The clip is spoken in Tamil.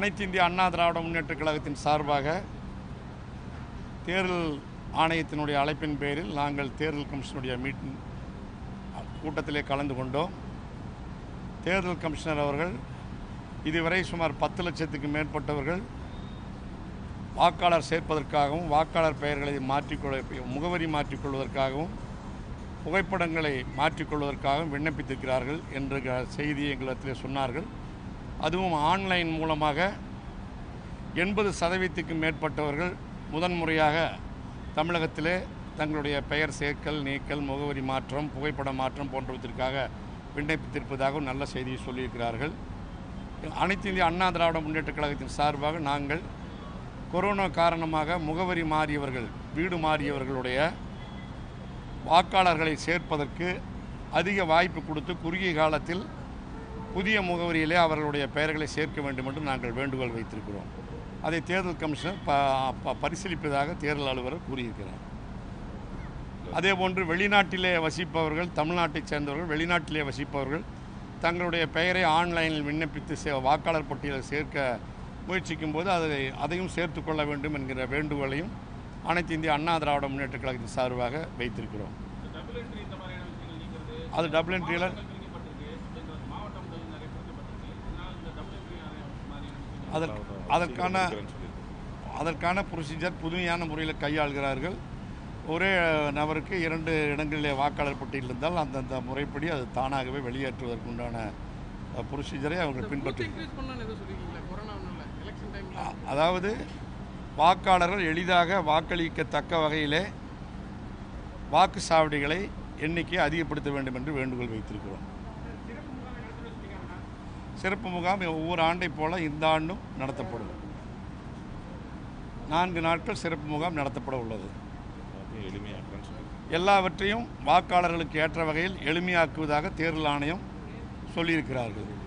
அனைத்து இந்திய அண்ணா திராவிட முன்னேற்றக் கழகத்தின் சார்பாக தேர்தல் ஆணையத்தினுடைய அழைப்பின் பேரில் நாங்கள் தேர்தல் கமிஷனுடைய மீட்டிங் கூட்டத்திலே கலந்து கொண்டோம் தேர்தல் கமிஷனர் அவர்கள் இதுவரை சுமார் பத்து லட்சத்துக்கு மேற்பட்டவர்கள் வாக்காளர் சேர்ப்பதற்காகவும் வாக்காளர் பெயர்களை மாற்றிக்கொள்ள முகவரி மாற்றிக்கொள்வதற்காகவும் புகைப்படங்களை மாற்றிக்கொள்வதற்காகவும் விண்ணப்பித்திருக்கிறார்கள் என்ற க- செய்தியை எங்களிடத்தில் சொன்னார்கள் அதுவும் ஆன்லைன் மூலமாக எண்பது சதவீதத்துக்கு மேற்பட்டவர்கள் முதன்முறையாக தமிழகத்திலே தங்களுடைய பெயர் சேர்க்கல் நீக்கல் முகவரி மாற்றம் புகைப்பட மாற்றம் போன்றவற்றிற்காக விண்ணப்பித்திருப்பதாகவும் நல்ல செய்தியை சொல்லியிருக்கிறார்கள் அனைத்து இந்திய அண்ணா திராவிட முன்னேற்றக் கழகத்தின் சார்பாக நாங்கள் கொரோனா காரணமாக முகவரி மாறியவர்கள் வீடு மாறியவர்களுடைய வாக்காளர்களை சேர்ப்பதற்கு அதிக வாய்ப்பு கொடுத்து குறுகிய காலத்தில் புதிய முகவரியிலே அவர்களுடைய பெயர்களை சேர்க்க வேண்டும் என்று நாங்கள் வேண்டுகோள் வைத்திருக்கிறோம் அதை தேர்தல் கமிஷனர் ப ப- பரிசீலிப்பதாக தேர்தல் அலுவலர் கூறியிருக்கிறார் அதேபோன்று வெளிநாட்டிலே வசிப்பவர்கள் தமிழ்நாட்டைச் சேர்ந்தவர்கள் வெளிநாட்டிலே வசிப்பவர்கள் தங்களுடைய பெயரை ஆன்லைனில் விண்ணப்பித்து சே வாக்காளர் பட்டியலில் சேர்க்க முயற்சிக்கும் போது அதை அதையும் சேர்த்து கொள்ள வேண்டும் என்கிற வேண்டுகோளையும் அனைத்து இந்திய அண்ணா திராவிட முன்னேற்றக் கழகத்தின் சார்பாக வைத்திருக்கிறோம் டபுள் என்ட்ரி இந்த மாதிரியான விஷயங்கள் நீக்கிறது அது டபுள் என்ட்ரியில் பிரிக்கப்பட்டிருக்கு இந்த மாவட்டங்கள் நிறைய பிரிக்கப்பட்டிருக்கு இதனால் இந்த டபுள் என்ட்ரி மாதிரியான விஷயங்கள் அதற்கு அதற்கான அதற்கான ப்ரொசீஜர் புதுமையான முறையில் கையாள்கிறார்கள் ஒரே நபருக்கு இரண்டு இடங்களிலே வாக்காளர் பட்டியல் இருந்தால் அந்தந்த முறைப்படி அது தானாகவே வெளியேற்றுவதற்குண்டான ப்ரொசீஜரை அவர்கள் பின்பற்றி இன்க்ரீஸ் பண்ணலாம்னு எதுவும் சொல்லிருக்கீங்களா கொரோனாவில் எலெக்ஷன் டைமில் அ- அதாவது வாக்காளர்கள் எளிதாக வாக்களிக்கத்தக்க வகையிலே வாக்குச்சாவடிகளை எண்ணிக்கை அதிகப்படுத்த வேண்டும் என்று வேண்டுகோள் வைத்திருக்கிறோம் சிறப்பு முகாம் ஒவ்வொரு ஆண்டைப் போல இந்த ஆண்டும் நடத்தப்படும் நான்கு நாட்கள் சிறப்பு முகாம் நடத்தப்பட உள்ளது எளிமையாக்குறேன்னு சொல்லி எல்லாவற்றையும் வாக்காளர்களுக்கு ஏற்ற வகையில் எளிமையாக்குவதாக தேர்தல் ஆணையம் சொல்லியிருக்கிறார்கள்